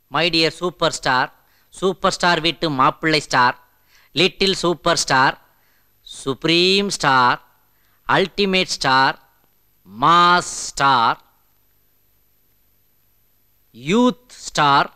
My dear super star super star வீட்டு மாப்பிள்ளை star little super star supreme star ultimate star mass star youth star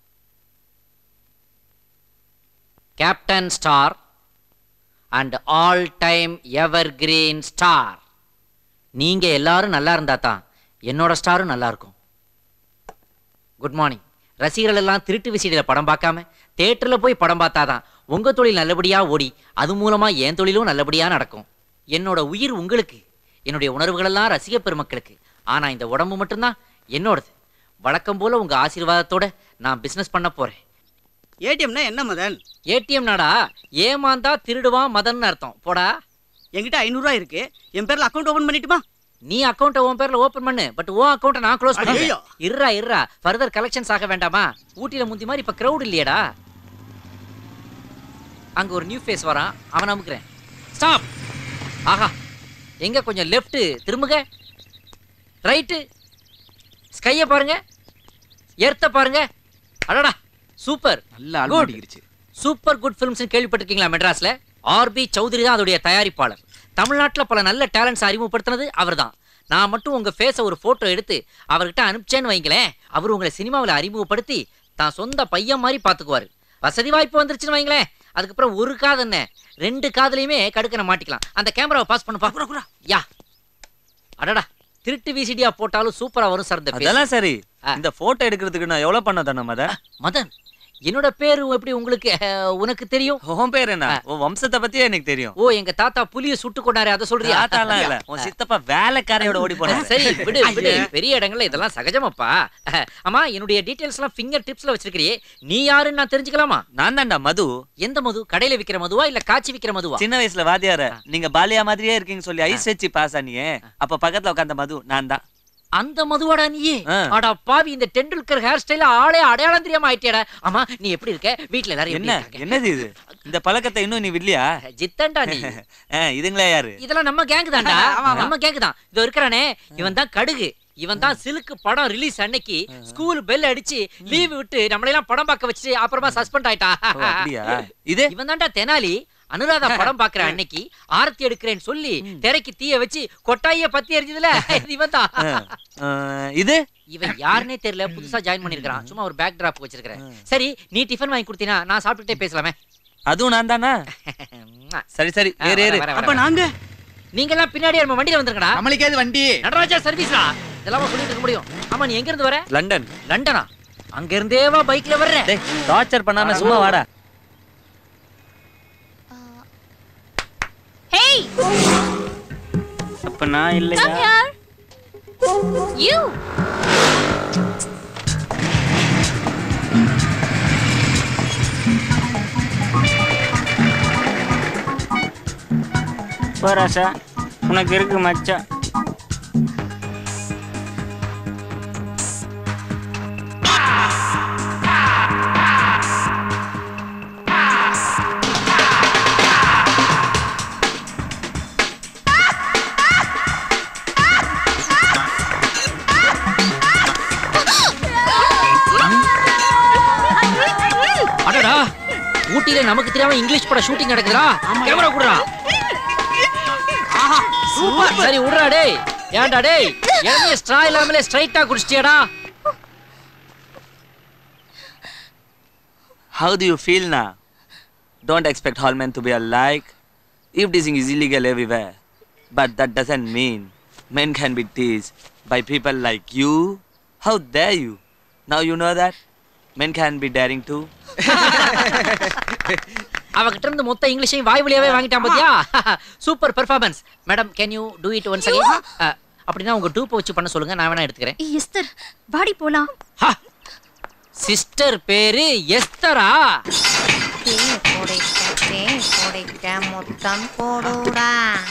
captain star and all time evergreen star நீங்க எல்லாரும் நல்லா இருந்தா தான் என்னோட ஸ்டாரும் நல்லா இருக்கும் குட் மார்னிங் ரசிகர்கள் எல்லாம் திருட்டு விசிடியில் படம் பார்க்காம தேட்டரில் போய் படம் பார்த்தாதான் உங்க தொழில் நல்லபடியா ஓடி அது மூலமா என் தொழிலும் நல்லபடியா நடக்கும் என்னோட உயிர் உங்களுக்கு என்னுடைய உணர்வுகளெல்லாம் ரசிக பெருமக்களுக்கு ஆனா இந்த உடம்பு மட்டும்தான் என்னோடது வழக்கம் போல உங்க ஆசீர்வாதத்தோட நான் பிசினஸ் பண்ண போறேன் ஏடிஎம்னா என்ன மதன் ஏடிஎம் நாடா ஏமாந்தா திருடுவான் மதன் அர்த்தம் போடா என்கிட்ட ஐநூறுரூவா இருக்கு என் பேர்ல அக்கௌண்ட் ஓபன் பண்ணிட்டுமா நீ அக்கௌண்ட்டை உன் பேர்ல ஓபன் பண்ணு பட் உன் அக்கௌண்ட்டை நான் க்ளோஸ் ஐயையோ. பண்ணுவேன் இருறா இருறா ஃபர்தர் கலெக்ஷன்ஸ் ஆக வேண்டாமா ஊட்டியில முந்தி மாதிரி இப்ப crowd இல்லையேடா அங்க ஒரு நியூ ஃபேஸ் வரான் அவன் அமுக்குறேன் ஸ்டாப் ஆஹா எங்க கொஞ்சம் லெஃப்ட் திரும்புங்க ரைட்டு ஸ்கையை பாருங்க எர்த்த பாருங்க அடடா சூப்பர் நல்ல ஆள் Good. மாட்டிக்கிருச்சு சூப்பர் குட் ஃபிலிம்ஸ் கேள்விப்பட்டிருக்கீங்களா மெட்ராஸ்ல ஆர்பி சௌத்ரி தான் அதோடைய தயாரிப்பாளர் தமிழ்நாட்டுல பல நல்ல டேலண்ட்ஸ் அறிமுகப்படுத்தினது அவர்தான் நான் மட்டும் உங்க ஃபேஸை ஒரு போட்டோ எடுத்து அவர்கிட்ட அனுப்பிச்சேன்னு வைங்களேன் அவர் உங்களை சினிமாவில் அறிமுகப்படுத்தி தான் சொந்த பையன் மாதிரி பார்த்துக்குவாரு வசதி வாய்ப்பு வந்துருச்சுன்னு வைங்களேன் அதுக்கப்புறம் ஒரு காது என்ன ரெண்டு காதுலயுமே கடுக்கனை மாட்டிக்கலாம் அந்த கேமராவை பாஸ் பண்ணு யா அடடா திருட்டு விசிடியா போட்டாலும் சூப்பரா வரும் சார் இந்த face. அதெல்லாம் சரி ஆ. இந்த போட்டோ எடுக்கிறதுக்கு நான் எவ்வளவு பண்ண தானே மதன் மதன் என்னோட பேரு எப்படி உங்களுக்கு அஹ், உனக்கு தெரியும் உன் பேர் என்ன உன் வம்சத்தை பத்தியே எனக்கு தெரியும் ஓ எங்க தாத்தா புலிய சுட்டு கொண்டாரு அதை சொல்றியா தாத்தாலாம் இல்ல உன் சித்தப்பா வேலைக்காரையோட ஓடி போனாரு சரி விடு விடு பெரிய இடங்கள்ல இதெல்லாம் சகஜமாப்பா அஹ், அம்மா என்னுடைய டீடைல்ஸ் எல்லாம் ஃபிங்கர் டிப்ஸ்ல வச்சிருக்கிறியே நீ யாருன்னு நான் தெரிஞ்சுக்கலாமா நான் தான்டா மது எந்த மது கடையில விக்கிற மதுவா இல்ல காய்ச்சி விக்கிற மதுவா சின்ன வயசுல வாத்தியார நீங்க பாலியா மாதிரியே இருக்கீங்கன்னு சொல்லி ஐஸ் வச்சு பாஸ் ஆனியே அப்ப பக்கத்துல உட்கார்ந்த மது நான் தான் அந்த மதுவாடா நீயே ஆ. அடா பாவி இந்த டெண்டுல்கர் ஹேர் ஸ்டைல ஆளே அடையாளம் தெரியாம ஆயிட்டியாடா ஆமா நீ எப்படி இருக்க வீட்ல எல்லாரும் எப்படி என்ன இருக்காங்க? என்னது இது இந்த பழக்கத்தை இன்னும் நீ விடலையா ஜித்தன்டா நீ ஆ, இதுங்களா யாரு இதெல்லாம் நம்ம கேங்கு தான்டா நம்ம கேங்கு தான் இதோ இருக்கிறானே இவன் தான் கடுகு இவன் தான் சிலுக்கு படம் ரிலீஸ் அன்னைக்கு ஸ்கூல் பெல் அடிச்சு லீவ் விட்டு நம்மளையெல்லாம் படம் பார்க்க வச்சுட்டு அப்புறமா சஸ்பெண்ட் ஆயிட்டா ஓ, அப்படியா இது இவன் தான்டா தெனாலி அனுராதா படம் பாக்குற அன்னைக்கு ஆரத்தி எடுக்கிறேன்னு சொல்லி திரைக்கு தீய வச்சு கொட்டாய பத்தி எரிஞ்சதுல இவன் தான் ஆ, ஆ, இது இவன் யாருன்னே தெரியல புதுசா ஜாயின் பண்ணிருக்கான் சும்மா ஒரு பேக் டிராப் வச்சிருக்கிறேன் சரி நீ டிஃபன் வாங்கி கொடுத்தீனா நான் சாப்பிட்டுட்டே பேசலாமே அதுவும் நான் தானா சரி சரி ஆ, ஏறு வர, ஏறு வர, வர, அப்ப வர. நாங்க நீங்க எல்லாம் பின்னாடி நம்ம வண்டியில வந்துருக்கடா நம்மளுக்கு ஏது வண்டி நடராஜா சர்வீஸ்டா இதெல்லாம் சொல்லிட்டு இருக்க முடியும் ஆமா நீ எங்க இருந்து வர லண்டன் லண்டனா அங்க இருந்தே வா பைக்ல வர்ற டேய் டார்ச்சர் பண்ணாம சும்மா வாடா Hey, அப்ப நான் இல்லையா come here. You. போராசா உனக்கு இருக்கு மச்சான் அடடா ஊட்டியில நமக்கு தெரியாம இங்கிலீஷ் பட ஷூட்டிங் நடக்குதுடா கேமரா குடுறா சூப்பர் சரி விடுறா டேய் ஏன்டா டேய் இளநிய ஸ்ட்ரா இல்லாமலே ஸ்ட்ரைட்டா குடிச்சிட்டியாடா How do you feel now? Don't expect all men to be alike. If teasing is illegal everywhere, but that doesn't mean men can be teased by people like you. How dare you? Now you know that men can be daring too. அவகிட்ட இருந்து மொத்த இங்கிலீஷையும் வாய் வழியாவே வாங்கிட்டான் பாத்தியா super performance madam can you do it once again அப்படின்னா உங்க dupe வச்சு பண்ண சொல்லுங்க நான் வேணா எடுத்துக்கிறேன் எஸ்தர் வாடி போலாம் சிஸ்டர் பேரு எஸ்தரா டீ குடிக்க டீ குடிக்க முத்தம் போடுடா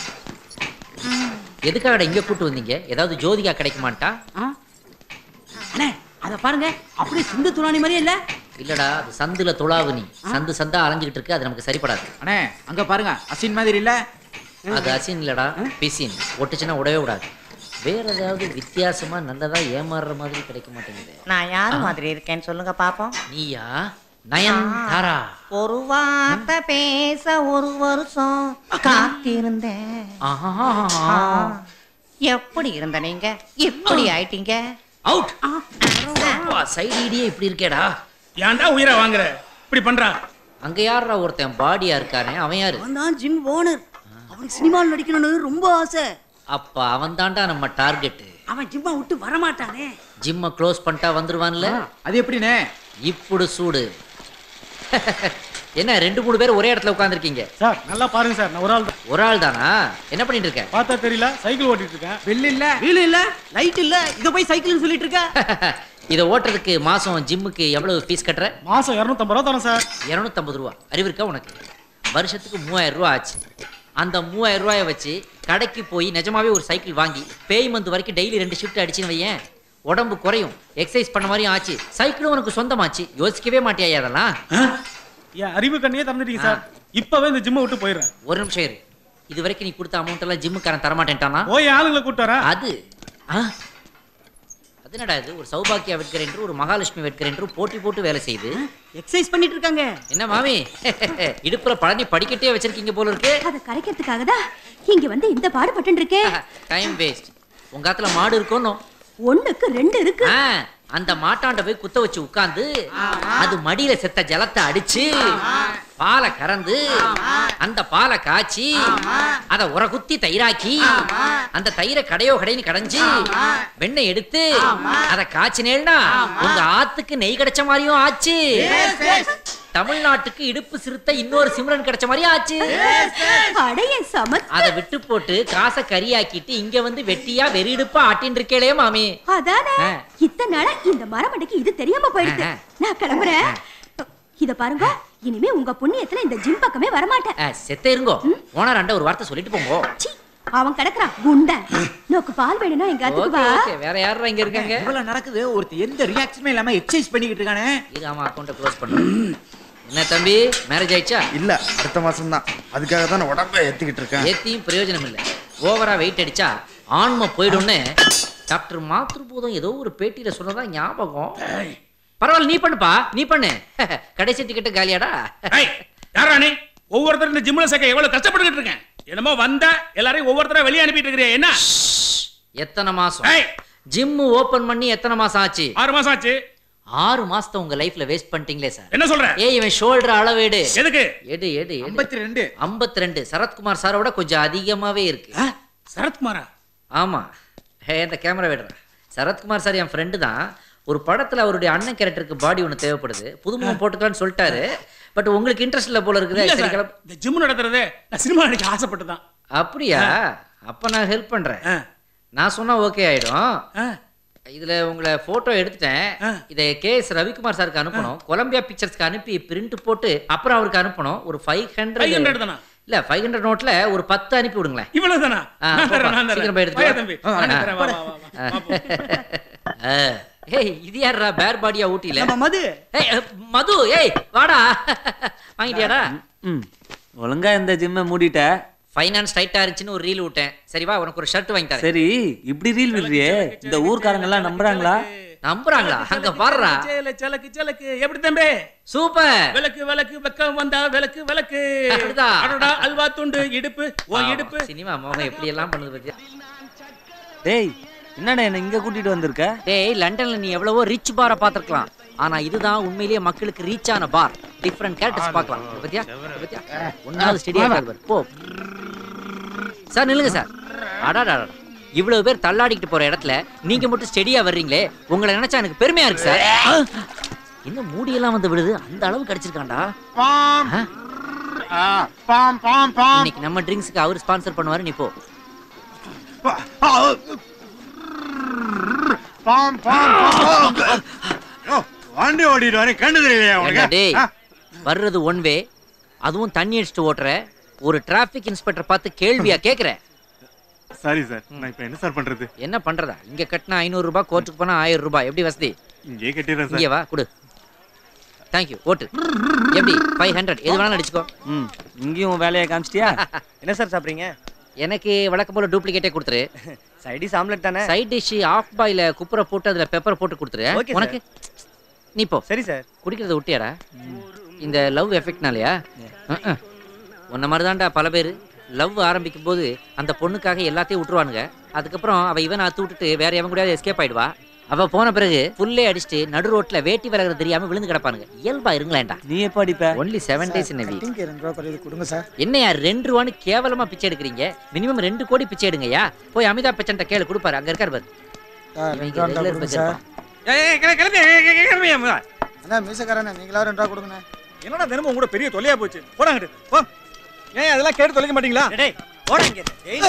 எதுக்காக இங்க கூட்டு வந்தீங்க ஏதாவது ஜோதிகா கிடைக்குமான்ட்டா அண்ணே அத பாருங்க அப்படியே சிந்து துணானி மாதிரியே இல்ல இல்லடா அது சந்துல துளாவு நீ சந்து சந்தா அலைஞ்சுக்கிட்டு இருக்கு அது நமக்கு சரிப்படாது அண்ணே அங்க பாருங்க அசின் மாதிரி இல்ல அது அசின் இல்லடா பிசின் ஒட்டுச்சுன்னா உடவே விடாது வேற ஏதாவது வித்தியாசமா நல்லதா ஏமாறுற மாதிரி கிடைக்க மாட்டேங்குது நான் யார் மாதிரி இருக்கேன்னு சொல்லுங்க பாப்போம் நீயா நயன்தாரா ஒரு வார்த்தை பேச ஒரு வருஷம் காத்திருந்தேன் ஆஹா ஆ, எப்படி இருந்த நீங்க இப்படி ஆயிட்டீங்க அவுட் சைடு இடியே இப்படி இருக்கேடா ஏன்டா உயிரை வாங்குற இப்படி பண்றா அங்க யாரா ஒருத்தன் பாடியா இருக்கானே அவன் யாரு அவன் தான் ஜிம் ஓனர் அவனுக்கு சினிமாவில் நடிக்கணும்னு ரொம்ப ஆசை அப்ப அவன் தான்டா நம்ம டார்கெட் அவன் ஜிம்மை விட்டு வரமாட்டானே ஜிம்ம க்ளோஸ் பண்ணிட்டா வந்துருவான்ல அது எப்படிண்ணே இப்படி சூடு என்ன ரெண்டு மூணு பேர் ஒரே இடத்துல உட்காந்துருக்கீங்க சார் நல்லா பாருங்க சார் நான் ஒரு ஆள் ஒரு ஆள் தானா என்ன பண்ணிட்டு இருக்க பார்த்தா தெரியல சைக்கிள் ஓட்டிட்டு இருக்கேன் வெள்ளி இல்ல வீல் இல்ல லைட் இல்ல இத போய் சைக்கிள்னு சொல்லிட்டு இருக்க இதை ஓட்டுறதுக்கு மாசம் ஜிம்முக்கு எவ்வளவு ஃபீஸ் கட்டுற மாசம் இரநூத்தம்பது ரூபா தரேன் சார் இரநூத்தம்பது ரூபா அறிவு இருக்கா உனக்கு வருஷத்துக்கு மூவாயிரம் ரூபா ஆச்சு அந்த மூவாயிரம் ரூபாயை வச்சு கடைக்கு போய் நிஜமாவே ஒரு சைக்கிள் வாங்கி பேய் மந்த் வரைக்கும் டெய்லி ரெண்டு ஷிஃப்ட் அடிச்சுன்னு வையேன் உடம்பு குறையும் எக்ஸசைஸ் பண்ண மாதிரியும் ஆச்சு சைக்கிளும் உனக்கு சொந்தமாச்சு யோசிக்கவே மாட்டியா அதெல்லாம் என் அறிவு கண்ணையே திறந்துட்டீங்க சார் இப்பவே இந்த ஜிம்மை விட்டு போயிடுறேன் ஒரு நிமிஷம் இரு இது வரைக்கும் நீ கொடுத்த அமௌண்ட் எல்லாம் ஜிம்முக்காரன் தரமாட்டேன்ட்டானா போய் ஆளுங்களை கூட்டு வரேன் அது ஆ அது என்னடா இது ஒரு சௌபாக்கியா வெட்கர் என்று ஒரு மகாலட்சுமி வெட்கர் என்று போட்டி போட்டு வேலை செய்யுது எக்ஸசைஸ் பண்ணிட்டு இருக்காங்க என்ன மாமி இடுப்புல பழனி படிக்கட்டே வச்சிருக்கீங்க போல இருக்கு அதை கரைக்கிறதுக்காக தான் இங்க வந்து இந்த பாடுபட்டு இருக்கேன் டைம் வேஸ்ட் உங்க காத்துல மாடு இருக்கணும் ஒண்ணுக்கு ரெண்டு இருக்கு ஆ, அந்த மாட்டாண்ட போய் குத்த வச்சு உட்கார்ந்து அது மடியில செத்த ஜலத்தை அடிச்சு பாலை கறந்து அந்த பாலை காய்ச்சி அத உர குத்தி தயிராக்கி அந்த தயிரை கடையோ கடைன்னு கடைஞ்சு வெண்ணெய் எடுத்து அத காய்ச்சினேன்னா உங்க ஆத்துக்கு நெய் கிடைச்ச மாதிரியும் ஆச்சு தமிழ்நாட்டுக்கு இடுப்பு சிறுத்தை இன்னொரு சிம்ரன் கிடைச்ச மாதிரியும் ஆச்சு அடைய சமத் அதை விட்டு போட்டு காசை கறியாக்கிட்டு இங்க வந்து வெட்டியா வெறிடுப்பா ஆட்டின்னு இருக்கேளே மாமி அதானே ஆ. இத்தனை நாளா இந்த மரமண்டைக்கு இது தெரியாம போயிடுது ஆ. நான் கிளம்புறேன் இத பாருங்க இனிமே உங்க புண்ணியத்துல இந்த ஜிம் பக்கமே வரமாட்டேன் ஆ, செத்த இருங்கோ ஓனர் அண்ட ஒரு வார்த்தை சொல்லிட்டு போங்கோ சீ, அவன் கிடக்குறான் குண்டன் நோக்கு பால் வேணும்னா எங்க அதுக்கு ஓகே வா ஓகே வேற யாரும் இங்க இருக்காங்க இவ்வளவு நடக்குது ஒருத்தர் எந்த ரியாக்ஷனுமே இல்லாம எக்ஸசைஸ் பண்ணிக்கிட்டு இருக்கானே இது அவன் அக்கௌண்ட்டை க்ளோஸ் பண்ணுறேன் என்ன தம்பி மேரேஜ் ஆயிடுச்சா இல்ல அடுத்த மாசம் தான் அதுக்காக தான் நான் உடம்ப ஏத்திக்கிட்டு இருக்கேன் ஏத்தியும் பிரயோஜனம் இல்லை ஓவரா வெயிட் அடிச்சா ஆன்ம போயிடும்னு டாக்டர் மாத்ருபூதம் ஏதோ ஒரு பேட்டியில சொன்னதா ஞாபகம் பரவாயில்ல நீ பண்ணுப்பா நீ பண்ணு கடைசி டிக்கெட்டு காலியாடா ஏய், யாரா நீ ஒவ்வொருத்தரும் இந்த ஜிம்ல சேர்க்க எவ்வளவு கஷ்டப்பட்டுக்கிட்டு இருக்கேன் என்னமோ வந்த எல்லாரையும் ஒவ்வொருத்தரா வெளியே அனுப்பிட்டு இருக்கிறியா என்ன எத்தனை மாசம் ஏய், ஜிம் ஓபன் பண்ணி எத்தனை மாசம் ஆச்சு ஆறு மாசம் ஆச்சு ஆறு மாசத்தை உங்க லைஃப்ல வேஸ்ட் பண்ணிட்டீங்களே சார் என்ன சொல்ற ஏய் இவன் ஷோல்டர் அளவேடு எதுக்கு எடு எடு எடு ஐம்பத்தி ரெண்டு ஐம்பத்தி ரெண்டு சரத்குமார் சாரோட கொஞ்சம் அதிகமாவே இருக்கு சரத்குமாரா ஆமா ஹே இந்த கேமரா விடுறேன் சரத்குமார் சார் என் ஃப்ரெண்டு தான் ஒரு படத்துல அவருடைய அண்ணன் கேரக்டருக்கு பாடி ஒன்று தேவைப்படுது புதுமுகம் போட்டுக்கலாம்னு சொல்லிட்டாரு பட் உங்களுக்கு இன்ட்ரெஸ்ட் இல்லை போல இருக்குது இல்ல சரி சார், கிளம்பு. இந்த ஜிம் நடத்துறது நான் சினிமா நடிக்க ஆசைப்பட்டுதான் அப்படியா அப்ப நான் ஹெல்ப் பண்றேன் ஆ, நான் சொன்னா ஓகே ஆயிடும் ஆ. இதுல உங்களை போட்டோ எடுத்துட்டேன் ஆ. இதை கே எஸ் ரவிக்குமார் சாருக்கு அனுப்பணும் கொலம்பியா பிக்சர்ஸ்க்கு அனுப்பி பிரிண்ட் போட்டு அப்புறம் அவருக்கு அனுப்பணும் ஒரு ஃபைவ் 500 ஹண்ட்ரட் தானா? இல்ல ஃபைவ் ஹண்ட்ரட் நோட்ல ஒரு பத்து அனுப்பி விடுங்களேன் இவ்வளவு தானா ஆ, நான் தரேன், போப்பா. நான் தரேன். சீக்கிரம் போய் எடுத்துட்டு வாயா வா. தம்பி, ஆ, நானே ஆ. தரேன், வா, வா, வா, வா. வா, போ. ஆ. ஏய் இது யாரா பேர் பாடியா ஊட்டில நம்ம மது ஏய் அ, மது ஏய் வாடா வாங்கிட்டியாடா ம் ஒழுங்கா இந்த ஜிம்மை மூடிட்ட ஃபைனான்ஸ் டைட்டா இருந்துச்சுன்னு ஒரு ரீல் விட்டேன் சரி வா உனக்கு ஒரு ஷர்ட் வாங்கி தரேன் சரி இப்படி ரீல் விடுறியே இந்த ஊர்க்காரங்க எல்லாம் நம்புறாங்களா நம்புறாங்களா அங்க பாடுறா சேல, சலக்கு சலக்கு எப்படி தம்பி சூப்பர் விளக்கு விளக்கு வெக்கம் வந்தா விளக்கு விளக்கு அப்படிதான். அடடா அல்வா துண்டு இடுப்பு உன் இடுப்பு சினிமா மோகம் எப்படி எல்லாம் பண்ணுது பத்தியா டேய் என்னடா என்ன இங்க கூட்டிட்டு வந்திருக்க டேய் லண்டன்ல நீ எவ்வளவோ ரிச் பாரை பார்த்திருக்கலாம் ஆனா இதுதான் உண்மையிலேயே மக்களுக்கு ரீச் ஆன பார் டிஃபரண்ட் கேரக்டர்ஸ் பார்க்கலாம் இத பத்தியா இத பத்தியா ஒன்னாவது ஸ்டெடியா இருக்காது பாரு. போ சார் நில்லுங்க சார் அடாடா இவ்வளவு பேர் தள்ளாடிக்கிட்டு போற இடத்துல நீங்க மட்டும் ஸ்டெடியா வர்றீங்களே உங்களை நினைச்சா எனக்கு பெருமையா இருக்கு சார் இன்னும் மூடியெல்லாம் வந்து விடுது அந்த அளவு கிடைச்சிருக்காண்டா பாம் ஆ? ஆ, பாம் பாம் பாம் இன்னைக்கு நம்ம ட்ரிங்க்ஸ்க்கு அவர் ஸ்பான்சர் பண்ணுவாரு நீ போ பா- ஆ, பாம் பாம் பாம் யோ, வண்டி ஓட்டிட்டு வரேன் கண்டு தெரியலையா என்ன டேய் உனக்கு ஆ, வர்றது ஒன் வே அதுவும் தண்ணி அடிச்சுட்டு ஓட்டுற ஒரு டிராஃபிக் இன்ஸ்பெக்டர் பார்த்து கேள்வியா கேக்குற சரி சார் நான் இப்ப என்ன சார் பண்றது என்ன பண்றதா இங்க கட்டினா ஐநூறு ரூபாய் கோர்ட்டுக்கு போனா ஆயிரம் ரூபாய் எப்படி வசதி இங்கே கட்டிடுறேன் இங்கே சார் வா கொடு தேங்க்யூ ஓட்டு எப்படி ஃபைவ் ஹண்ட்ரட் எது வேணாலும் அடிச்சுக்கோ ம் இங்கேயும் உன் வேலையை காமிச்சிட்டியா என்ன சார் சாப்பிட்றீங்க எனக்கு வழக்கம் போல டூப்ளிகேட்டே கொடுத்துரு சைடிஸ் ஆம்லெட் தானே சைட் டிஷ் ஆஃப் பாயில குப்புற போட்டு அதுல பெப்பர் போட்டு கொடுத்துரு Okay, sir. உனக்கு நீ போ சரி சார் குடிக்கிறத விட்டியாடா இந்த லவ் எஃபெக்ட்னாலயா உன்ன மாதிரி தான்டா பல பேர் லவ் ஆரம்பிக்கும் போது அந்த பொண்ணுக்காக எல்லாத்தையும் விட்டுருவானுங்க அதுக்கப்புறம் அவ இவன் அத்து விட்டுட்டு வேற எவன் கூட எஸ்கேப் ஆயிடுவா அவ போன பிறகு புல்லே அடிச்சுட்டு நடு ரோட்ல வேட்டி விலகிறது தெரியாம விழுந்து கிடப்பானுங்க இயல்பா இருங்களேன்டா நீ எப்போ அடிப்ப only seven days in a week கட்டிங்க்கு ரெண்டு ரூபா குறையுது கொடுங்க சார் என்னையா ரெண்டு ரூபான்னு கேவலமா பிச்சை எடுக்கிறீங்க மினிமம் ரெண்டு கோடி பிச்சை எடுங்கய்யா போய் அமிதாப் பச்சன்ட்ட கேளு கொடுப்பாரு அங்க இருக்காரு பாரு சார் இவன் ரெண்டு ரூபா regular கொடுங்க பச்சை சார் கிளம்பி அண்ணா மீசக்காரண்ணா நீங்களா ரெண்டு ரூபா கொடுங்க என்னடா தினமும் உங்களோட பெரிய தொல்லையா போச்சு போடாங்கட்டு போ ஏன் அதெல்லாம் கேட்டு தொலைக்க மாட்டீங்களா டேய் போடா இங்க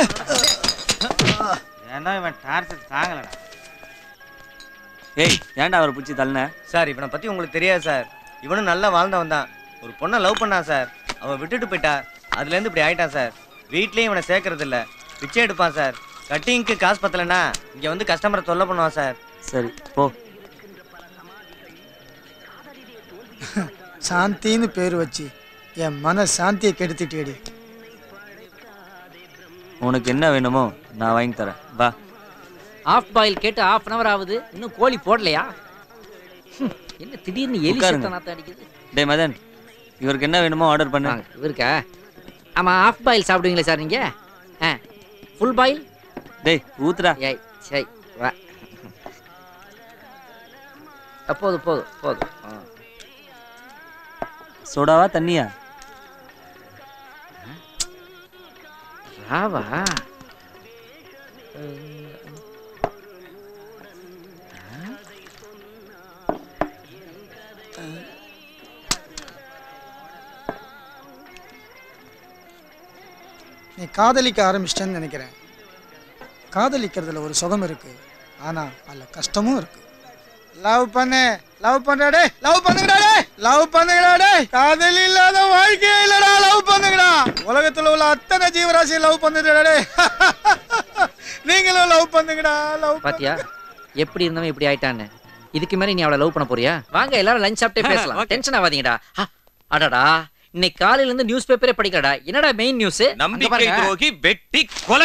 ஏன்டா இவன் டார்ச்சர் தாங்கலடா ஏய் ஏன்டா அவரை பிடிச்சி தள்ளின சார் இவனை பத்தி உங்களுக்கு தெரியாது சார் இவனும் நல்லா வாழ்ந்தவன் தான் ஒரு பொண்ணை லவ் பண்ணான் சார் அவன் விட்டுட்டு போயிட்டா அதுல இருந்து இப்படி ஆயிட்டான் சார் வீட்லயும் இவனை சேர்க்கறது இல்ல பிச்சை எடுப்பான் சார் கட்டிங்க்கு காசு பத்தலனா இங்க வந்து கஸ்டமரை தொல்லை பண்ணுவான் சார் சரி போ சாந்தின்னு பேர் வச்சு என் மன சாந்தியை கெடுத்துட்டேடி உனக்கு என்ன வேணுமோ நான் வாங்கி தரேன் வா ஆஃப் பாயில் கேட்டு half அன் அவர் ஆகுது இன்னும் கோழி போடலையா ஹம், என்ன திடீர்னு எலி உட்காருங்க. சத்தம் நாத்தம் அடிக்குது டேய் மதன் இவருக்கு என்ன வேணுமோ ஆர்டர் பண்ணு வாங்க இவருக்கா ஆமா ஆஃப் பாயில் சாப்பிடுவீங்களா சார் நீங்க ஆ ஃபுல் பாயில் டேய் ஊத்துடா ஏய் சரி வா அ, போதும் போதும் போதும் ஆ. சோடாவா தண்ணியா ராவா நீ காதலிக்க ஆரம்பிச்சிட்டேன்னு நினைக்கிறேன் காதலிக்கிறதுல ஒரு சுகம் இருக்கு ஆனா அதுல கஷ்டமும் இருக்கு லவ் பண்ணு லவ் பண்றாடே லவ் பண்ணுங்கடா லவ் பண்ணுங்கடா காதல் இல்லாத வாழ்க்கையே இல்லடா லவ் பண்ணுங்கடா உலகத்துல உள்ள அத்தனை ஜீவராசி லவ் பண்ணுடா நீங்களும் லவ் பண்ணுங்கடா லவ் பாத்தியா எப்படி இருந்தவன் இப்படி ஆயிட்டான்னு இதுக்கு மேல நீ அவளை லவ் பண்ண போறியா வாங்க எல்லாரும் லஞ்ச் சாப்பிட்டே பேசலாம் டென்ஷன் ஆகாதீங்கடா ஆ, அடடா இன்னைக்கு காலையில இருந்து நியூஸ் பேப்பரே படிக்கலடா என்னடா மெயின் நியூஸ் நம்பிக்கை துரோகி வெட்டி கொலை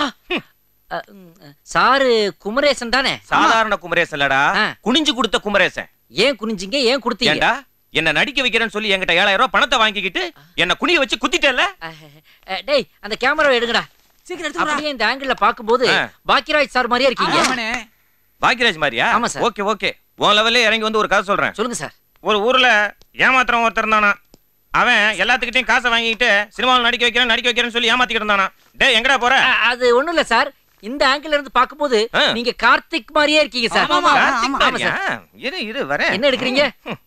சாரு குமரேசன் தானே சாதாரண குமரேசன் இல்லடா ஆ. குனிஞ்சு கொடுத்த குமரேசன் ஏன் குனிஞ்சீங்க ஏன் கொடுத்தீங்க ஏண்டா என்ன நடிக்க வைக்கிறேன்னு சொல்லி என்கிட்ட ஏழாயிரம் ரூபாய் பணத்தை வாங்கிக்கிட்டு என்ன குனிய வச்சு குத்திட்டல அஹ், டேய் அந்த கேமராவை எடுங்கடா சீக்கிரம் எடுத்து அப்படியே இந்த ஆங்கிள் பாக்கும்போது ஆ. பாக்கியராஜ் சார் மாதிரியே இருக்கீங்க ஆமாண்ணே பாக்கியராஜ் மாதிரியா ஆமா சார். ஓகே ஓகே உன் லெவல்லே இறங்கி வந்து ஒரு கதை சொல்றேன் சொல்லுங்க சார் ஒரு ஊர்ல ஏமாத்திரம் ஒருத்தர் இருந்தானா அவன் எல்லாத்துக்கிட்டையும் காசை வாங்கிட்டு சினிமாவில் நடிக்க வைக்கிறேன் நடிக்க வைக்கிறேன்னு சொல்லி ஏமாத்திக்கிட்டு இருந்தானா டேய் எங்கடா போற அ- அது ஒண்ணும் இல்ல சார் இந்த ஆங்கிள் இருந்து பாக்கும்போது ஆ. நீங்க கார்த்திக் மாதிரியே இருக்கீங்க சார் ஆமா, ஆமா, கார்த்திக் ஆமா மாதிரியா? சார் இரு இரு வரேன் என்ன எடுக்கிறீங்க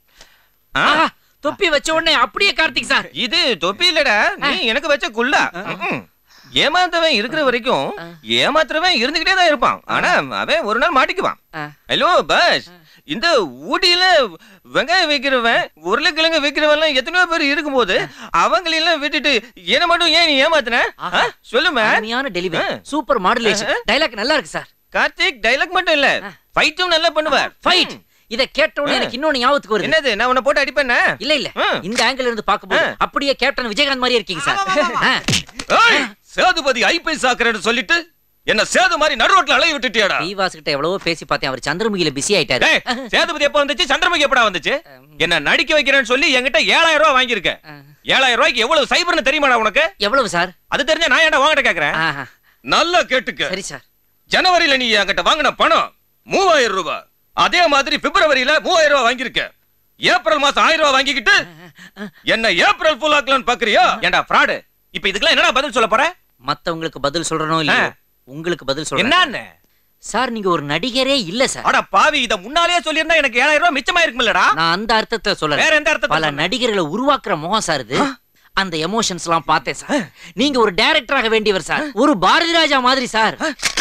ஆ, ஆஹா, தொப்பி வச்ச உடனே அப்படியே கார்த்திக் சார் இது தொப்பி இல்லடா நீ எனக்கு வச்ச குல்லா ம்ம். ஏமாந்தவன் இருக்கிற வரைக்கும் ஏமாத்துறவன் இருந்துகிட்டே தான் இருப்பான் ஆனா அவன் ஒரு நாள் மாட்டிக்குவான் ஆ. ஹலோ பஸ் இந்த ஊட்டியில வெங்காயம் விற்கிறவன் உருளைக்கிழங்கு விற்கிறவன் எத்தனையோ பேர் இருக்கும்போது அவங்களெல்லாம் விட்டுட்டு என்ன மட்டும் ஏன் நீ ஏமாத்துன ஆ? சொல்லுமே அருமையான டெலிவரி ஆ. சூப்பர் மாடுலேஷன் டைலாக் நல்லா இருக்கு சார் கார்த்திக் டைலாக் மட்டும் இல்ல ஃபைட்டும் நல்லா பண்ணுவார் ஃபைட் இத கேட்ட உடனே எனக்கு இன்னொன்னு ஞாபகத்துக்கு வருது என்னது நான் உன்னை போட்டு அடிப்பேன இல்ல இல்ல ஆ. இந்த ஆங்கிள் இருந்து பாக்கும்போது ஆ. அப்படியே கேப்டன் விஜயகாந்த் மாதிரியே இருக்கீங்க சார் ஆ. ஏய் சேதுபதி ஐபிஎஸ் ஆக்குறேன்னு சொல்லிட்டு என்ன சேது மாதிரி நடு ரோட்ல அலைய விட்டுட்டியாடா ஸ்ரீவாஸ் கிட்ட எவ்வளவோ பேசி பார்த்தேன் அவர் சந்திரமுகில பிஸி ஆயிட்டாரு டேய், சேதுபதி எப்ப வந்துச்சு சந்திரமுகி எப்படா வந்துச்சு என்ன நடிக்க வைக்கிறேன்னு சொல்லி என்கிட்ட ஏழாயிரம் ரூபாய் வாங்கியிருக்க ஏழாயிரம் ரூபாய்க்கு எவ்வளவு சைபர்னு தெரியுமாடா உனக்கு எவ்வளவு சார் அது தெரிஞ்சா நான் ஏன்டா வாங்கிட்ட கேக்குறேன் ஆஹா. நல்லா கேட்டுக்க சரி சார் ஜனவரியில நீ என்கிட்ட வாங்கின பணம் மூவாயிரம் ரூபாய் அதே மாதிரி பிப்ரவரியில மூவாயிரம் ரூபாய் வாங்கியிருக்க ஏப்ரல் மாசம் ஆயிரம் ரூபாய் வாங்கிக்கிட்டு என்ன ஏப்ரல் ஃபுல் ஆக்கலாம்னு பாக்குறியா ஏன்டா ஃப்ராடு இப்ப இதுக்கெல்லாம் என்னடா பதில் சொல்ல போற மத்தவங்களுக்கு பதில் சொல்றனோ இல்லையோ ஆ. உங்களுக்கு பதில் சொல்றேன் என்னன்னு சார் நீங்க ஒரு நடிகரே இல்ல சார் அட பாவி இத முன்னாலேயே சொல்லியிருந்தா எனக்கு ஏழாயிரம் ரூபாய் மிச்சமா இருக்குமில்லடா நான் அந்த அர்த்தத்தை வேற சொல்ல எந்த அர்த்தத்துல பல சொன்ன? நடிகர்களை உருவாக்குற முகம் சார் இது அந்த எமோஷன்ஸ் எல்லாம் பார்த்தேன் சார் நீங்க ஒரு டைரக்டராக வேண்டியவர் சார் ஒரு பாரதி ராஜா மாதிரி சார்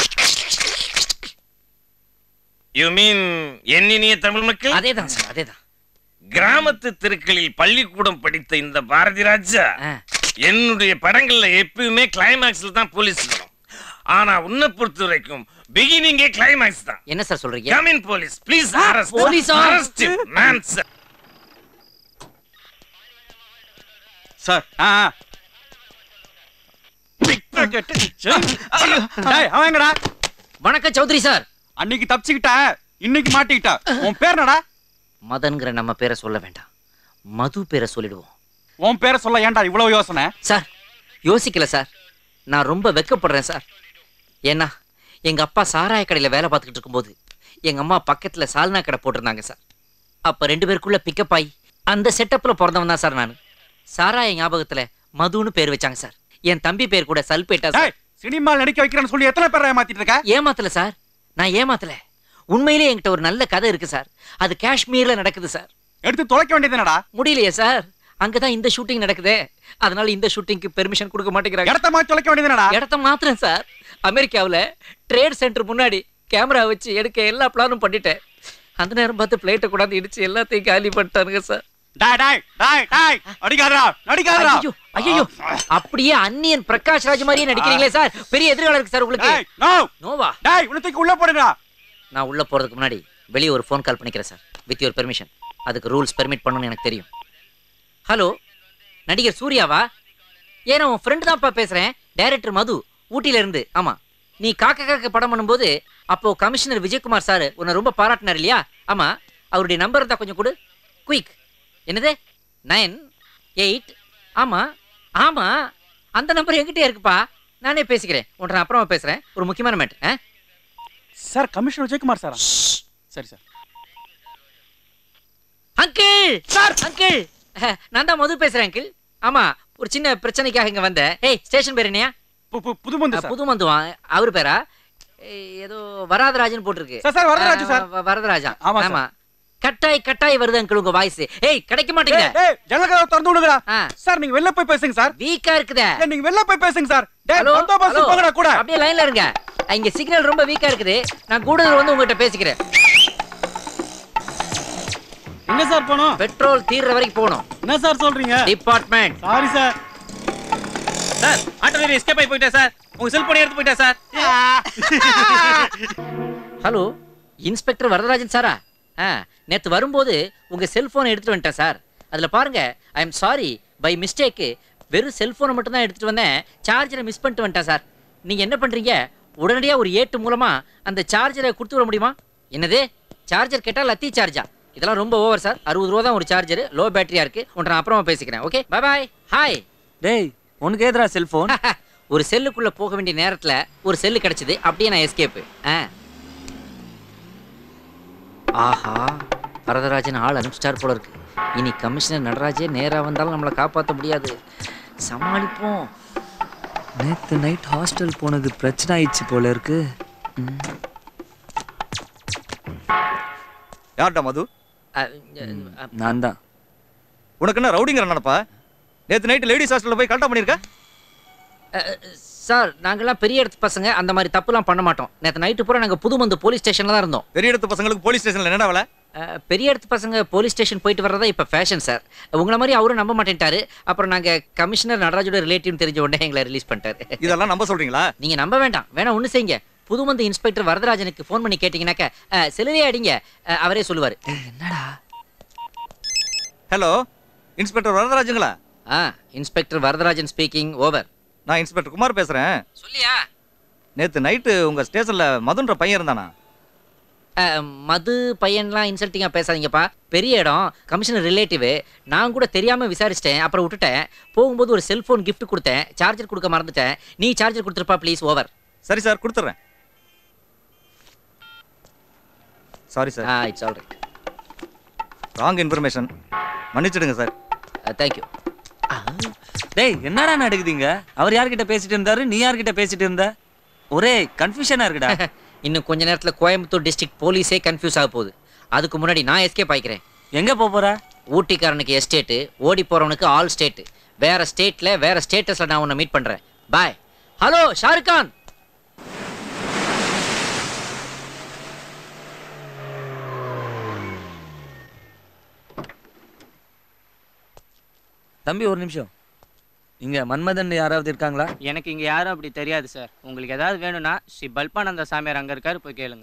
யூ மீன் எண்ணினிய தமிழ் மக்கள் அதேதான் சார் அதேதான் கிராமத்து தெருக்களில் பள்ளிக்கூடம் படித்த இந்த பாரதி ராஜா ஆ. என்னுடைய படங்கள்ல எப்பயுமே கிளைமேக்ஸ்ல தான் போலீஸ் வரும் ஆனா உன்னை பொறுத்த வரைக்கும் பிகினிங்கே கிளைமேக்ஸ் தான் என்ன சார் சொல்றீங்க come in police please arrest போலீஸா? அரெஸ்ட் மேன் சார் சார் பிக் டேய் அவன் எங்கடா வணக்கம் சௌத்ரி சார் அன்னைக்கு தப்பிச்சுக்கிட்ட இன்னைக்கு மாட்டிக்கிட்ட உன் பேர் என்னடா மதன்கிற நம்ம பேரை சொல்ல வேண்டாம் மது பேரை சொல்லிடுவோம் உன் பேரை சொல்ல ஏன்டா இவ்வளவு யோசனை சார் யோசிக்கல சார் நான் ரொம்ப வெக்கப்படுறேன் சார் ஏன்னா எங்க அப்பா சாராய கடையில வேலை பார்த்துக்கிட்டு இருக்கும்போது எங்க அம்மா பக்கத்துல சால்னா கடை போட்டிருந்தாங்க சார் அப்ப ரெண்டு பேருக்குள்ள பிக்கப் ஆகி அந்த செட்டப்ல பிறந்தவன் தான் சார் நான் சாராய ஞாபகத்துல மதுன்னு பேர் வச்சாங்க சார் என் தம்பி பேர் கூட சல்பேட்டா சார் சினிமாவில் நடிக்க வைக்கிறேன்னு சொல்லி எத்தனை பேரை ஏமாத்திட்டு இருக்க ஏமாத்தல சார் நான் ஏமாத்தல உண்மையிலே என்கிட்ட ஒரு நல்ல கதை இருக்கு சார் அது காஷ்மீர்ல நடக்குது சார் எடுத்து தொலைக்க வேண்டியது என்னடா முடியலையே சார் அங்கதான் இந்த ஷூட்டிங் நடக்குதே அதனால இந்த ஷூட்டிங்க்கு பெர்மிஷன் கொடுக்க மாட்டேங்கிறாங்க இடத்த மாத்தி தொலைக்க வேண்டியது என்னடா இடத்த மாத்திரம் சார் அமெரிக்காவுல ட்ரேட் சென்டர் முன்னாடி கேமரா வச்சு எடுக்க எல்லா பிளானும் பண்ணிட்டேன் அந்த நேரம் பார்த்து பிளேட்டை கூடாந்து இடிச்சு எல்லாத்தையும் காலி பண்ணிட்டானுங்க சார் டாய் டாய் டாய் டாய் அடிக்காதடா நடிக்காதடா ஐயோ ஐயோ அப்படியே அந்நியன் பிரகாஷ் ராஜ் மாதிரியே நடிக்கிறீங்களே சார் பெரிய எதிர்காலம் இருக்கு சார் உங்களுக்கு டேய் நோ நோவா டேய் உனக்கு உள்ள போடுடா நான் உள்ள போறதுக்கு முன்னாடி வெளியே ஒரு ஃபோன் கால் பண்ணிக்கிறேன் சார் வித் யுவர் பெர்மிஷன் அதுக்கு ரூல்ஸ் பெர்மிட் பண்ணணும்னு எனக்கு தெரியும் ஹலோ நடிகர் சூர்யாவா ஏன்னா உன் ஃப்ரெண்டு தான்ப்பா பேசுறேன் டைரக்டர் மது ஊட்டில இருந்து ஆமா நீ காக்க காக்க படம் பண்ணும்போது அப்போ கமிஷனர் விஜயகுமார் சார் உன்னை ரொம்ப பாராட்டினார் இல்லையா ஆமா அவருடைய நம்பர் இருந்தா கொஞ்சம் கொடு குயிக் என்னது நைன் எயிட் ஆமா ஆமா அந்த நம்பர் என்கிட்டயே இருக்குப்பா நானே பேசிக்கிறேன் உன்ட்ட நான் அப்புறமா பேசுறேன் ஒரு முக்கியமான மேட்டர் ஆ சார் கமிஷனர் விஜயகுமார் சார் சரி சார் அங்கிள் சார் அங்கிள் நான் தான் மது பேசுறேன் அங்கிள் ஆமா ஒரு சின்ன பிரச்சனைக்காக இங்க வந்தேன் ஏய் ஸ்டேஷன் பேர் என்னையா புதுமந்து அஹ், புதுமந்துவா அவர் பேரா ஏய், ஏதோ வராதராஜன் போட்டிருக்கு சார், சார், வரதராஜு சார். அஹ், வ- வரதராஜா ஆமா, சார். ஆமா கட்டாய் கட்டாய் வருது அங்கிள் உங்க வாய்ஸ் ஏய் கிடைக்க மாட்டேங்குது டேய் ஜன்னல் கதவை திறந்து விடுங்கடா சார் நீங்க வெளில போய் பேசுங்க சார் வீக்கா இருக்குதே ஏய், நீங்க வெளில போய் பேசுங்க சார் டேய் ஹலோ பந்தோபஸ்து ஹலோ போங்கடா கூட அப்படியே லைன்ல இருங்க அஹ், இங்க சிக்னல் ரொம்ப வீக்கா இருக்குது நான் கூடுதல் வந்து உங்ககிட்ட பேசிக்கிறேன் எங்க சார் போனோம் பெட்ரோல் தீர்ற வரைக்கும் போகணும் என்ன சார் சொல்றீங்க department sorry sir sir auto escape ஆகி போயிட்டா சார் உங்க செல்போன் எடுத்து போயிட்டா சார் ஹலோ இன்ஸ்பெக்டர் வரதராஜன் சாரா ஆ நேற்று வரும்போது உங்கள் செல்ஃபோனை எடுத்துகிட்டு வந்துட்டேன் சார் அதில் பாருங்க I am sorry by mistake வெறும் செல்ஃபோனை மட்டும் தான் எடுத்துகிட்டு வந்தேன் சார்ஜரை மிஸ் பண்ணிட்டு வந்துட்டேன் சார் நீங்கள் என்ன பண்ணுறீங்க உடனடியாக ஒரு ஏட்டு மூலமாக அந்த சார்ஜரை கொடுத்து விட முடியுமா என்னது சார்ஜர் கேட்டால் லத்தி சார்ஜா இதெல்லாம் ரொம்ப ஓவர் சார் அறுபது ரூபா தான் ஒரு சார்ஜர் லோ பேட்டரியா இருக்கு உன்னை நான் அப்புறமா பேசிக்கிறேன் ஓகே பை பாய் ஹாய் டேய் உனக்கு ஏதுடா செல்போன் ஒரு செல்லுக்குள்ள போக வேண்டிய நேரத்துல ஒரு செல்லு கிடைச்சது அப்படியே நான் எஸ்கேப் ஆஹா வரதராஜன் ஆள் அனுப்பிச்சிட்டார் போல இருக்கு இனி கமிஷனர் நடராஜே நேரா வந்தாலும் நம்மளை காப்பாற்ற முடியாது சமாளிப்போம் நேத்து நைட் ஹாஸ்டல் போனது பிரச்சனை ஆயிடுச்சு போல இருக்கு யார்டா மது நான் தான் உனக்கு என்ன ரவுடிங்கிற நினப்பா நேத்து நைட்டு லேடிஸ் ஹாஸ்டல்ல போய் கரெக்டா பண்ணிருக்க சார் நாங்கெல்லாம் பெரிய இடத்து பசங்க அந்த மாதிரி தப்புலாம் பண்ண மாட்டோம் நேற்று நைட்டு பூரா நாங்கள் புதுமந்து போலீஸ் ஸ்டேஷன்ல தான் இருந்தோம் பெரிய இடத்து பசங்களுக்கு போலீஸ் ஸ்டேஷன்ல என்னடா வேலை அஹ், பெரிய இடத்து பசங்க போலீஸ் ஸ்டேஷன் போயிட்டு வர்றதா இப்போ ஃபேஷன் சார் உங்களை மாதிரி அவரும் நம்ப மாட்டேன்ட்டாரு அப்புறம் நாங்கள் கமிஷனர் நடராஜோட ரிலேட்டிவ் தெரிஞ்ச உடனே எங்களை ரிலீஸ் பண்ணிட்டாரு இதெல்லாம் நம்ப சொல்றீங்களா நீங்க நம்ப வேண்டாம் வேணா ஒண்ணு செய்யுங்க புதுமந்து இன்ஸ்பெக்டர் வரதராஜனுக்கு ஃபோன் பண்ணி கேட்டீங்கன்னாக்க அஹ், செல்லுலே அடிங்க அஹ், அவரே சொல்லுவாரு ஹலோ இன்ஸ்பெக்டர் வரதராஜுங்களா ஆ இன்ஸ்பெக்டர் வரதராஜன் ஸ்பீக்கிங் ஓவர் நான் இன்ஸ்பெக்டர் குமார் பேசுறேன் சொல்லியா நேத்து நைட்டு உங்க ஸ்டேஷன்ல மதுன்ற பையன் இருந்தானா அஹ், மது பையன்லாம் இன்சல்ட்டிங்காக பேசாதீங்கப்பா பெரிய இடம் கமிஷனர் ரிலேட்டிவ் நான் கூட தெரியாமல் விசாரிச்சிட்டேன் அப்புறம் விட்டுட்டேன் போகும்போது ஒரு செல்ஃபோன் gift கொடுத்தேன் சார்ஜர் கொடுக்க மறந்துட்டேன் நீ சார்ஜர் கொடுத்துருப்பா ப்ளீஸ் ஓவர் சரி சார் கொடுத்துட்றேன் சாரி சார் ஆ it's all right wrong information மன்னிச்சிடுங்க சார் தேங்க்யூ டேய் என்னடா நடக்குதுங்க அவர் யார்கிட்ட பேசிட்டு இருந்தாரு நீ யார்கிட்ட பேசிட்டு இருந்த ஒரே கன்ஃபியூஷனா இருக்குடா இன்னும் கொஞ்ச நேரத்தில் கோயம்புத்தூர் டிஸ்ட்ரிக்ட் போலீஸே கன்ஃபியூஸ் ஆக போகுது அதுக்கு முன்னாடி நான் எஸ்கேப் ஆயிக்கிறேன் எங்க போக போற ஊட்டிக்காரனுக்கு எஸ்டேட்டு ஓடி போறவனுக்கு ஆல் ஸ்டேட்டு வேற ஸ்டேட்ல வேற ஸ்டேட்டஸ்ல நான் உன்னை மீட் பண்றேன் பாய் ஹலோ ஷாருக் கான் தம்பி ஒரு நிமிஷம் இங்க மன்மதன் யாராவது இருக்காங்களா எனக்கு இங்க யாரும் அப்படி தெரியாது சார் உங்களுக்கு ஏதாவது வேணும்னா ஸ்ரீ பல்பானந்த சாமியார் அங்க இருக்காரு போய் கேளுங்க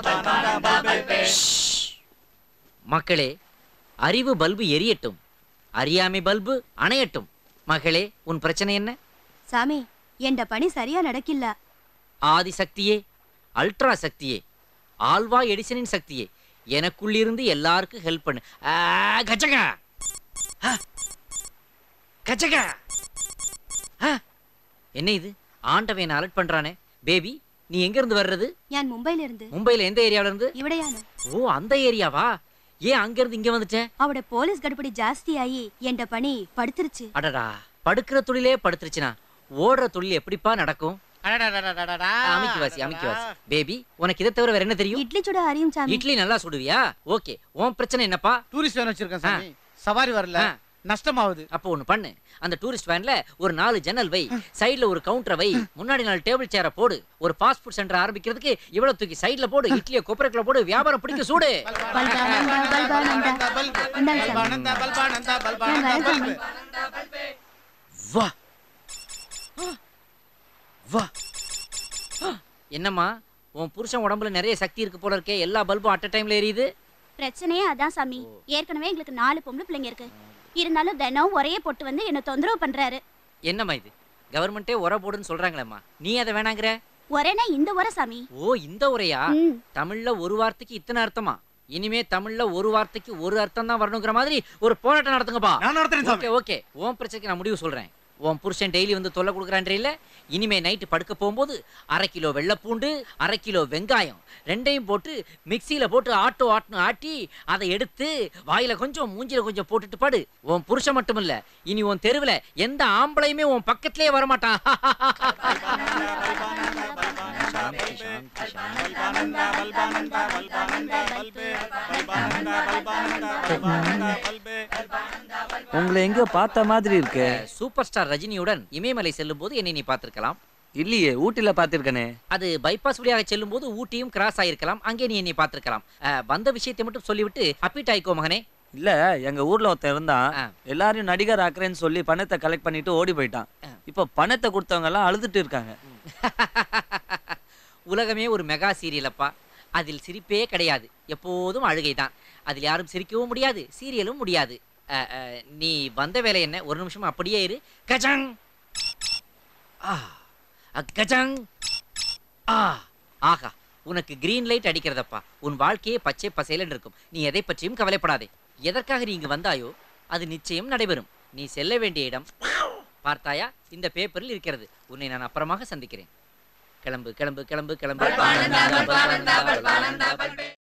மக்களே அறிவு பல்பு எரியட்டும் அறியாமை பல்பு அணையட்டும் மகளே உன் பிரச்சனை என்ன சாமி என்ற பணி சரியா நடக்கில்ல ஆதி சக்தியே அல்ட்ரா சக்தியே ஆல்வா எடிசனின் சக்தியே எனக்குள்ளிருந்து எல்லாருக்கும் ஹெல்ப் பண்ணு ஆ, கச்சகா ஆ, கச்சகா ஆ, என்ன இது ஆண்டவன் அலர்ட் பண்றானே பேபி நீ எங்க இருந்து வர்றது ഞാൻ മുംബൈയിல இருந்து மும்பைல எந்த ஏரியால இருந்து ഇവിടെയാണ് ஓ அந்த ஏரியாவா ஏன் அங்க இருந்து இங்க வந்துட்டேன் അവിടെ പോലീസ് ഗഡബടി ജാസ്തിയായി എന്റെ പണി പടുത്തിருச்சு அடடா படுக்கிற தொழிலே படுத்துருச்சுனா ஓடுற தொழில் எப்படிப்பா நடக்கும் அடடடடடடடா. அமைக்கு வாசி அமைக்கு வாசி பேபி உனக்கு இதை தவிர வேற என்ன தெரியும் இட்லி சுட அறியும் சாமி இட்லி நல்லா சுடுவியா ஓகே உன் பிரச்சனை என்னப்பா டூரிஸ்ட் வேன் வச்சிருக்கேன் சாமி சவாரி வரல நஷ்டமாவுது அப்போ ஒண்ணு பண்ணு அந்த டூரிஸ்ட் வேன்ல ஒரு நாலு ஜன்னல் வை சைடுல ஒரு கவுண்டரை வை முன்னாடி நாலு டேபிள் சேரை போடு ஒரு ஃபாஸ்ட் ஃபுட் சென்டர் ஆரம்பிக்கிறதுக்கு இவ்வளவு தூக்கி சைடுல போடு இட்லியை கொப்பரைக்குள்ள போடு வியாபாரம் பிடிக்க சூடு பல்பானந்தா பல்பானந்தா இந்தாங்க சாமி பல்பானந்தா பல்பானந்தா ഞാൻ பல்பானந்தா வரேன் பல்பு சாமி வா வா என்னம்மா உன் புருஷன் உடம்புல நிறைய சக்தி இருக்கு போல இருக்கே எல்லா பல்பும் அட் டைம்ல எரியுது பிரச்சனையே அதான் சாமி ஏற்கனவே எங்களுக்கு நாலு பொம்பளை பிள்ளைங்க இருக்கு இருந்தாலும் தினம் ஒரே பொட்டு வந்து என்ன தொந்தரவு பண்றாரு என்னம்மா இது கவர்மெண்ட்டே உர போடுன்னு சொல்றாங்களேம்மா நீ அதை வேணாங்கிற ஒரேனா இந்த உர சாமி ஓ இந்த உரையா தமிழ்ல ஒரு வார்த்தைக்கு இத்தனை அர்த்தமா இனிமே தமிழ்ல ஒரு வார்த்தைக்கு ஒரு அர்த்தம் தான் வரணுங்கிற மாதிரி ஒரு போராட்டம் நடத்துங்கப்பா நான் நடத்துறேன் சாமி. ஓகே ஓகே உன் பிரச்சனைக்கு நான் முடிவு சொல்றேன் உன் புருஷன் டெய்லி வந்து தொல்லை கொடுக்குறான்றீல்ல இனிமே நைட்டு படுக்க போகும்போது அரை கிலோ வெள்ளைப்பூண்டு அரை கிலோ வெங்காயம் ரெண்டையும் போட்டு மிக்சியில போட்டு ஆட்டோ ஆட்டணும் ஆட்டி அதை எடுத்து வாயில கொஞ்சம் மூஞ்சில கொஞ்சம் போட்டுட்டு படு உன் புருஷன் மட்டும் இல்ல இனி உன் தெருவுல எந்த ஆம்பளையுமே உன் பக்கத்திலே வரமாட்டான் உங்களை எங்கேயோ பார்த்த மாதிரி இருக்கு சூப்பர் ஸ்டார் ரஜினியுடன் இமயமலை செல்லும் போது என்னை நீ பார்த்திருக்கலாம் இல்லையே ஊட்டில பார்த்திருக்கனே அது பைபாஸ் வழியாக செல்லும் போது ஊட்டியும் கிராஸ் ஆயிருக்கலாம் அங்கே நீ என்னை பார்த்திருக்கலாம் அஹ், வந்த விஷயத்தை மட்டும் சொல்லிவிட்டு அப்பீட் ஆயிக்கோ மகனே இல்ல எங்க ஊர்ல ஒருத்தன் இருந்தான் எல்லாரையும் நடிகர் ஆக்குறேன்னு சொல்லி பணத்தை கலெக்ட் பண்ணிட்டு ஓடி போயிட்டான் இப்ப பணத்தை கொடுத்தவங்க எல்லாம் அழுதுட்டு இருக்காங்க உலகமே ஒரு மெகா சீரியல் அப்பா அதில் சிரிப்பே கிடையாது எப்போதும் அழுகை தான் அதில் யாரும் சிரிக்கவும் முடியாது சீரியலும் முடியாது அஹ், அஹ், நீ வந்த வேலை என்ன ஒரு நிமிஷம் அப்படியே இரு கஜங் ஆ அ, கஜங் ஆ ஆஹா உனக்கு கிரீன் லைட் அடிக்கிறதப்பா உன் வாழ்க்கையே பச்சை பசேலன்னு இருக்கும் நீ எதை பற்றியும் கவலைப்படாதே எதற்காக நீ இங்கு வந்தாயோ அது நிச்சயம் நடைபெறும் நீ செல்ல வேண்டிய இடம் பார்த்தாயா இந்த பேப்பரில் இருக்கிறது உன்னை நான் அப்புறமாக சந்திக்கிறேன் கிளம்பு கிளம்பு கிளம்பு கிளம்பு